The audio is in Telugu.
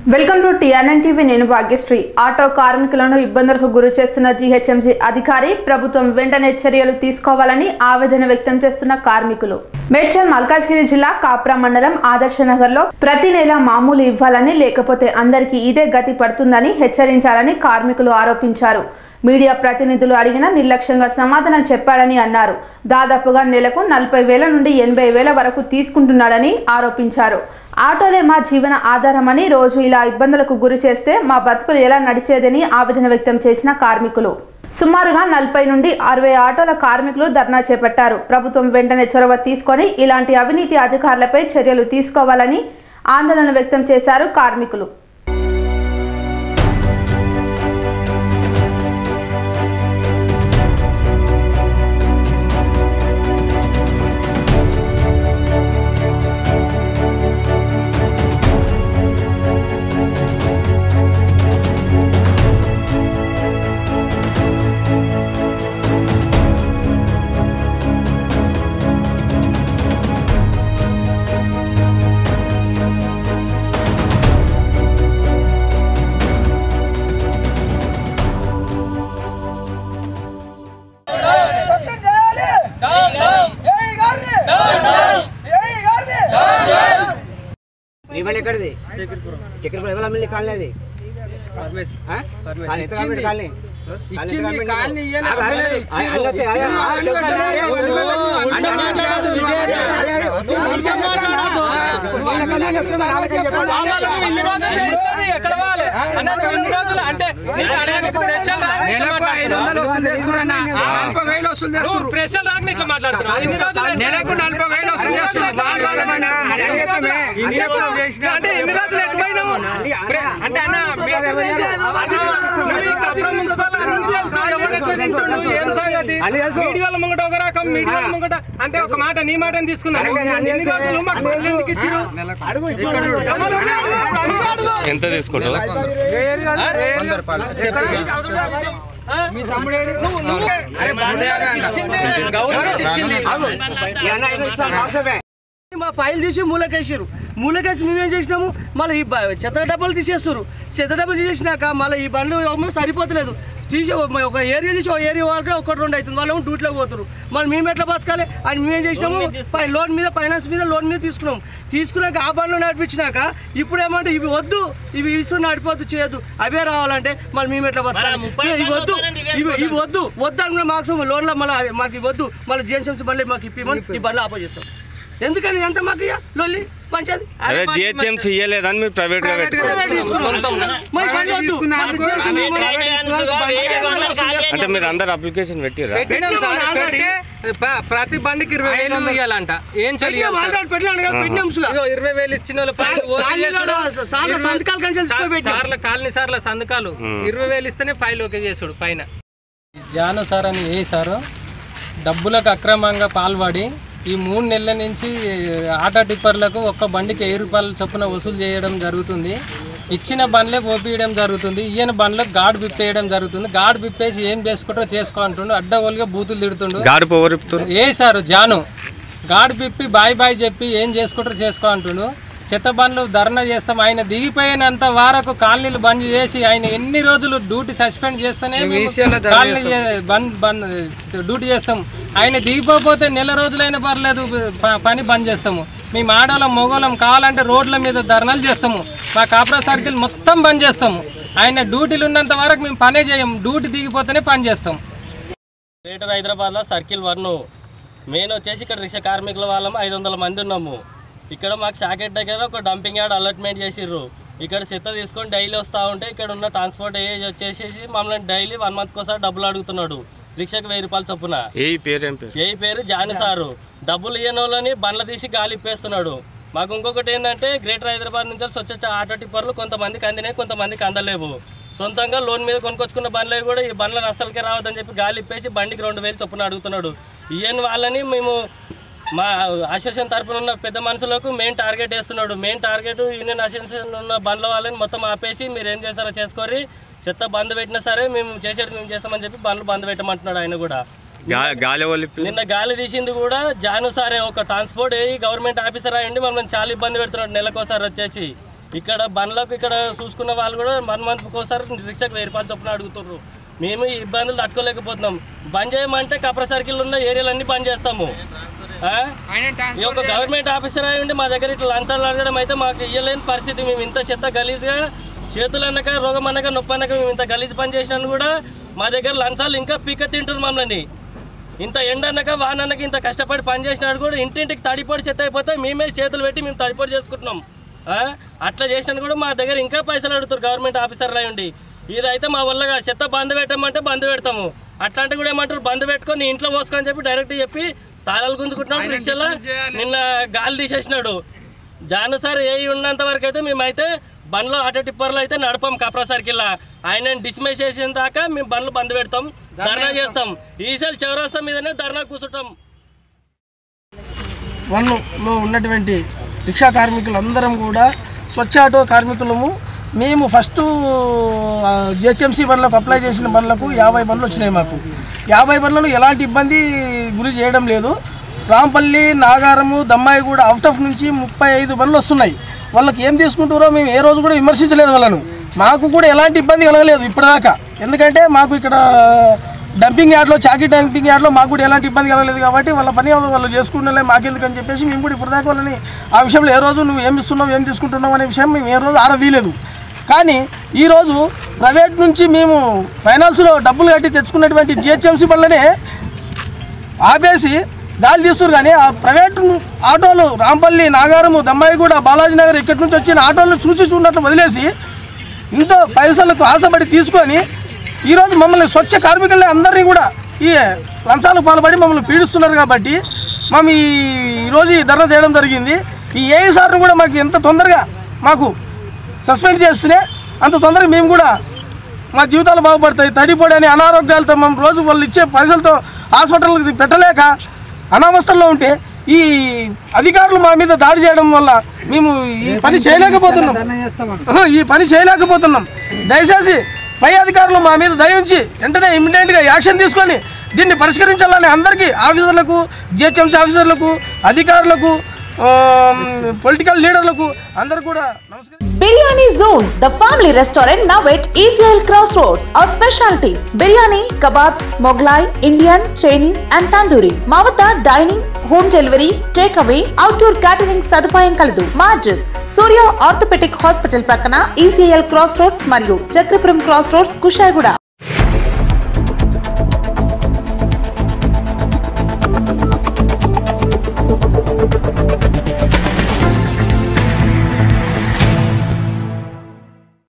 వెల్కమ్ టు టీఆర్ఎన్ టీవీ నేను భాగ్యశ్రీ ఆటో కార్మికులను ఇబ్బందులకు గురి చేస్తున్న జీహెచ్ఎంసీ అధికారి ప్రభుత్వం వెంటనే చర్యలు తీసుకోవాలని ఆవేదన వ్యక్తం చేస్తున్న కార్మికులు మేడ్చల్ మల్కాజ్గిరి జిల్లా కాప్రా మండలం ఆదర్శ నగర్లో ప్రతి నెల మామూలు ఇవ్వాలని లేకపోతే అందరికీ ఇదే గతి పడుతుందని హెచ్చరించాలని కార్మికులు ఆరోపించారు మీడియా ప్రతినిధులు అడిగిన నిర్లక్ష్యంగా సమాధానం చెప్పాడని అన్నారు దాదాపుగా నెలకు నలభై వేల నుండి ఎనభై వేల వరకు తీసుకుంటున్నాడని ఆరోపించారు ఆటోలే మా జీవన ఆధారమని రోజు ఇలా ఇబ్బందులకు గురి చేస్తే మా బతుకులు ఎలా నడిచేదని ఆవేదన వ్యక్తం చేసిన కార్మికులు సుమారుగా నలభై నుండి అరవై ఆటోల కార్మికులు ధర్నా చేపట్టారు ప్రభుత్వం వెంటనే చొరవ తీసుకొని ఇలాంటి అవినీతి అధికారులపై చర్యలు తీసుకోవాలని ఆందోళన వ్యక్తం చేశారు కార్మికులు సస్పెండ్ చేయాలి ఏయ్ గారిని ఏయ్ గారిని మీ బండి ఎక్కడిది చక్కెరపురం ఎవరు అమ్మింది కాలనీ అది ఆ? కాలనీ, ఎంత కాలనీ కాలనీ? కాలనీ ఎంత కాలనీ? ఆ, అరే, అరే, అరే, అరే, అరే, ఆ, చెప్పండి, అరే, అంటే మాట్లాడొద్దు, విజయ్. అరే, అరే, అరే, నువ్వు మాట్లాడొద్దు. నువ్వు ఎక్కడ చెప్తున్నా, రావచ్చని చెప్పాలి. నెలకు ఐదు వందలు వసూలు చేస్తున్నా నలభై వేలు వసూలు చేస్తున్నారు నెలకు నలభై వేలు వసూలు చేస్తున్నారు అంటే ఎన్ని రోజులు ఎటుపోయినాము ప్రే- అంటే అన్న మీ- నువ్వు ఈ కసరా మున్సిపల్ అఫీషియల్స్ ఎవరైతే తింటుండు, ఏం సంగతి మీడియాల ముంగట ఒక రకం మీడియాల ముంగట అంటే ఒక మాట నీ మాటని తీసుకున్నాను ఎన్ని రోజులు మాకు మళ్ళీ ఎందుకు ఇచ్చిరు ఎంత తీసుకుంటావు గవర్నమెంట్ ఇచ్చింది మా ఫైల్ తీసి మూలకేసారు మూలకేసి మేమేం చేసినాము మళ్ళీ ఈ బ- చెత్త డబ్బాలు తీసేస్తారు చెత్త డబ్బాలు తీసేసినాక మళ్ళీ ఈ బండ్లు ఏమో సరిపోతలేదు తీసి ఒక- ఒక ఏరియా తీసి ఒక ఏరియా వరకు ఒకటి రెండు అవుతుంది వాళ్ళు డ్యూటీలోకి పోతారు మళ్ళీ మేము ఎట్లా బతకాలి అని మేమేం చేసినాము పై- లోన్ మీద ఫైనాన్స్ మీద లోన్ మీద తీసుకున్నాం తీసుకున్నాక ఆ బండ్లు నడిపించినాక ఇప్పుడు ఏమంటే ఇవి వద్దు ఇవి ఇసు నడిపోద్దు చేయొద్దు అవే రావాలంటే మళ్ళీ మేము ఎట్లా బతకాలి ఇవి వద్దు ఇవి ఇవి వద్దు వద్దు అనుకున్న మాకు లోన్లో మళ్ళీ మాకు ఇవి వద్దు మళ్ళీ జిఎన్సీఎంసీ మళ్ళీ మాకు ఇప్పమని ఈ బండ్లు ఆపోజిస్తాం ఎందుకని ఎంత మాకు ఇయ్య? లొల్లి పంచాయతీ అదే జిహెచ్ఎంసీ ఇయ్యలేదని మీరు ప్రైవేట్ గా పెట్టుకోవాలి మరి బండ్లు వద్దు. మాకు GHMC అంటే మీరు అందరు అప్లికేషన్ పెట్టిరా పెట్టినాం సార్ పెడితే ప- ప్రతి బండికి ఇరవై వేలు ఇవ్వాలంట ఏం పెట్టినాం, చెల్లి ఆల్రెడీ పెట్టినాం కదా, పెట్టినాం సుగా. ఇదిగో ఇరవై వేలు ఇచ్చిన వాళ్ళు పైన ఓట్లు కాలనీ చేసుడు. కాడ సార్ల ఇరవై- సంతకాలు కంచెలు తీసుకొని పెట్టినాం. సార్ల కాలనీ సార్ల సంతకాలు ఇరవై వేలు ఇస్తేనే ఫైల్ ఓకే చేసుడు పైన జాను సార్ అని ఏ సారు డబ్బులకు అక్రమంగా పాల్పడి ఈ మూడు నెలల నుంచి ఆటో టిప్పర్లకు ఒక్క బండికి వెయ్యి రూపాయల చొప్పున వసూలు చేయడం జరుగుతుంది ఇచ్చిన బండ్లే పోపీయడం జరుగుతుంది ఈయన బండ్లకు గాడు బిప్పేయడం జరుగుతుంది గాడు బిప్పేసి ఏం చేసుకుంటారో చేసుకో అంటుండు అడ్డగోలుగా బూతులు తిడుతుండు గాడి పొగరిపుతారు ఏ సారు జాను గాడు పిప్పి బాయ్ బాయ్ చెప్పి ఏం చేసుకుంటారు చేసుకో అంటుండు చెత్త బండ్లు ధర్నా చేస్తాం ఆయన దిగిపోయినంత వరకు కాలనీలు బంద్ చేసి ఆయన ఎన్ని రోజులు డ్యూటీ సస్పెండ్ చేస్తేనే మేము కాలనీ చే- బంద్ బంద్ డ్యూటీ చేస్తాం ఆయన దిగిపోతే నెల రోజులైనా పర్లేదు ప- పని బంద్ చేస్తాము మేము ఆడోళ్ళం మొగోళ్ళం కావాలంటే రోడ్ల మీద ధర్నాలు చేస్తాము మా కాపురా సర్కిల్ మొత్తం బంద్ చేస్తాము ఆయన డ్యూటీలు ఉన్నంత వరకు మేము పనే చేయం డ్యూటీ దిగిపోతేనే పని చేస్తాం గ్రేటర్ హైదరాబాద్లో సర్కిల్ వన్ మెయిన్ వచ్చేసి ఇక్కడ రిక్షా కార్మికుల వాళ్ళం ఐదు వందల మంది ఉన్నాము ఇక్కడ మాకు షాకెట్ దగ్గర ఒక డంపింగ్ యార్డ్ అలాట్మెంట్ చేసిర్రు ఇక్కడ చెత్త తీసుకొని డైలీ వస్తూ ఉంటే ఇక్కడ ఉన్న ట్రాన్స్పోర్ట్ ఏజ్ వచ్చేసి మమ్మల్ని డైలీ వన్ మంత్కి ఒకసారి డబ్బులు అడుగుతున్నాడు రిక్షాకి వెయ్యి రూపాయలు చొప్పున ఏ పేరు ఏం పేరు ఏ పేరు జాని సారు డబ్బులు ఇయ్యని వాళ్ళని బండ్ల తీసి గాలి ఇప్పేస్తున్నాడు మాకు ఇంకొకటి ఏంటంటే గ్రేటర్ హైదరాబాద్ నుంచి వచ్చే ఆటో టిప్పర్లు కొంతమందికి అందినాయి కొంతమందికి అందలేవు సొంతంగా లోన్ మీద కొనుక్కొచ్చుకున్న బండ్లు కూడా ఈ బండ్లను అస్సలకే రావద్దని చెప్పి గాలి ఇప్పేసి బండికి రెండు వేలు చొప్పున అడుగుతున్నాడు ఈయన వాళ్ళని మేము మా అసోసియేషన్ తరపున ఉన్న పెద్ద మనుషులకు మెయిన్ టార్గెట్ వేస్తున్నాడు మెయిన్ టార్గెట్ యూనియన్ అసోసియేషన్ ఉన్న బండ్ల వాళ్ళని మొత్తం ఆపేసి మీరు ఏం చేస్తారో చేసుకోరి చెత్త బంద్ పెట్టినా సరే మేము చేసేది మేము చేస్తామని చెప్పి బండ్లు బంద్ పెట్టమంటున్నాడు ఆయన కూడా గా- గాలి ఒలిపి నిన్న గాలి తీసింది కూడా జాను సారే ఒక ట్రాన్స్పోర్ట్ ఏ గవర్నమెంట్ ఆఫీసర్ అయ్యండి మమ్మల్ని చాలా ఇబ్బంది పెడుతున్నాడు నెలకోసారి వచ్చేసి ఇక్కడ బండ్లకు ఇక్కడ చూసుకున్న వాళ్ళు కూడా వన్ మంత్కి ఒకసారి రిక్షాకి వెయ్యి రూపాయలు చొప్పున అడుగుతుర్రు మేము ఈ ఇబ్బందులు తట్టుకోలేకపోతున్నాం బంద్ చేయమంటే కప్ర సర్కిల్ ఉన్న ఏరియాలన్నీ బంద్ చేస్తాము ఆ? ఈ యొక్క గవర్నమెంట్ ఆఫీసర్ అయి ఉండి మా దగ్గర ఇట్లా లంచాలు అడగడం అయితే మాకు ఇయ్యలేని పరిస్థితి మేము ఇంత చెత్త గలీజ్గా చేతులు అన్నక రోగం అన్నక నొప్పి అన్నక మేము ఇంత గలీజ్ పని చేసినా కూడా మా దగ్గర లంచాలు ఇంకా పీక తింటున్నారు మమ్మల్ని ఇంత ఎండ అన్నక వాన అన్నక ఇంత కష్టపడి పని చేసినాడు కూడా ఇంటింటికి తడిపొడి చెత్త అయిపోతే మేమే చేతులు పెట్టి మేము తడిపొడి చేసుకుంటున్నాం ఆ? అట్లా చేసినా కూడా మా దగ్గర ఇంకా పైసలు అడుగుతారు గవర్నమెంట్ ఆఫీసర్లు అయి ఉండి ఇదైతే మా వల్లగా చెత్త బంద్ పెట్టమంటే బంద్ పెడతాము అట్లాంటి కూడా ఏమంటారు బంద్ పెట్టుకొని ఇంట్లో పోసుకొని చెప్పి డైరెక్ట్ చెప్పి తాళాలు గుంజుకుంటున్నాడు రిక్షాలో నిన్న గాలి తీసేసినాడు జాను సార్ ఏ ఉన్నంత వరకు అయితే మేమైతే బండ్లో ఆటో టిప్పర్లు అయితే నడపం కప్రా సర్కిల్ ఆయన డిస్మిస్ చేసిన దాకా మేము బండ్లు బంద్ పెడతాం ధర్నా చేస్తాం ఈసెల్ చౌరస్తా మీదనే ధర్నా కూర్చుంటాం వన్లో ఉన్నటువంటి రిక్షా కార్మికులందరం కూడా స్వచ్ఛ ఆటో కార్మికులము మేము ఫస్ట్ జిహెచ్ఎంసీ బండ్లకు అప్లై చేసిన బండ్లకు యాభై బండ్లు వచ్చినాయి మాకు యాభై బండ్లను ఎలాంటి ఇబ్బంది గురి చేయడం లేదు రాంపల్లి నాగారము దమ్మాయి కూడా అవుట్ ఆఫ్ నుంచి ముప్పై ఐదు బండ్లు వస్తున్నాయి వాళ్ళకి ఏం తీసుకుంటారో మేము ఏ రోజు కూడా విమర్శించలేదు వాళ్ళను మాకు కూడా ఎలాంటి ఇబ్బంది కలగలేదు ఇప్పటిదాకా ఎందుకంటే మాకు ఇక్కడ డంపింగ్ యార్డ్లో చాకీ డంపింగ్ యార్డ్లో మాకు కూడా ఎలాంటి ఇబ్బంది కలగలేదు కాబట్టి వాళ్ళ పని వాళ్ళు చేసుకుంటే మాకెందుకు అని చెప్పేసి మేము కూడా ఇప్పటిదాకా వాళ్ళని ఆ విషయంలో ఏ రోజు నువ్వు ఏం ఇస్తున్నావు ఏం తీసుకుంటున్నావు అనే విషయం మేము ఏ రోజు ఆరా తీయలేదు కానీ ఈరోజు ప్రైవేట్ నుంచి మేము ఫైనాన్స్లో డబ్బులు కట్టి తెచ్చుకున్నటువంటి జిహెచ్ఎంసీ వల్లనే ఆపేసి గాలి తీస్తారు కానీ ఆ ప్రైవేట్ ఆటోలు రాంపల్లి నాగారము దమ్మాయిగూడ బాలాజీ నగర్ ఇక్కడి నుంచి వచ్చిన ఆటోలను చూసి చూడట్లు వదిలేసి ఇంతో పైసలకు ఆశపడి తీసుకొని ఈరోజు మమ్మల్ని స్వచ్ఛ కార్మికులే అందరినీ కూడా ఈ లంచాలకు పాల్పడి మమ్మల్ని పీడిస్తున్నారు కాబట్టి మేము ఈ ఈరోజు ఈ ధర్నా చేయడం జరిగింది ఈ ఏఈ సార్ని కూడా మాకు ఎంత తొందరగా మాకు సస్పెండ్ చేస్తేనే అంత తొందరగా మేము కూడా మా జీవితాలు బాగుపడతాయి తడిపొడి అని అనారోగ్యాలతో మనం రోజు వాళ్ళు ఇచ్చే పైసలతో హాస్పిటల్కి పెట్టలేక అనావస్థల్లో ఉంటే ఈ అధికారులు మా మీద దాడి చేయడం వల్ల మేము ఈ పని చేయలేకపోతున్నాం ఆహా, ఈ పని చేయలేకపోతున్నాం దయచేసి పై అధికారులు మా మీద దయ ఉంచి వెంటనే ఇమ్మీడియట్గా యాక్షన్ తీసుకొని దీన్ని పరిష్కరించాలని అందరికీ ఆఫీసర్లకు జిహెచ్ఎంసీ ఆఫీసర్లకు అధికారులకు పొలిటికల్ లీడర్లకు అందరు కూడా నమస్కారం biryani zone the family restaurant now at ఈజ్రాయల్ cross roads our specialities biryani kebabs Mughlai Indian Chinese and tandoori మా వద్ద dining home delivery take away outdoor catering సదుపాయం కలదు మా అడ్రస్ సూర్య ఆర్థోపెటిక్ హాస్పిటల్ ప్రక్కన ఈసీఎల్ క్రాస్ రోడ్స్ మరియు చక్రపురం క్రాస్ రోడ్స్ కుషాయిగూడ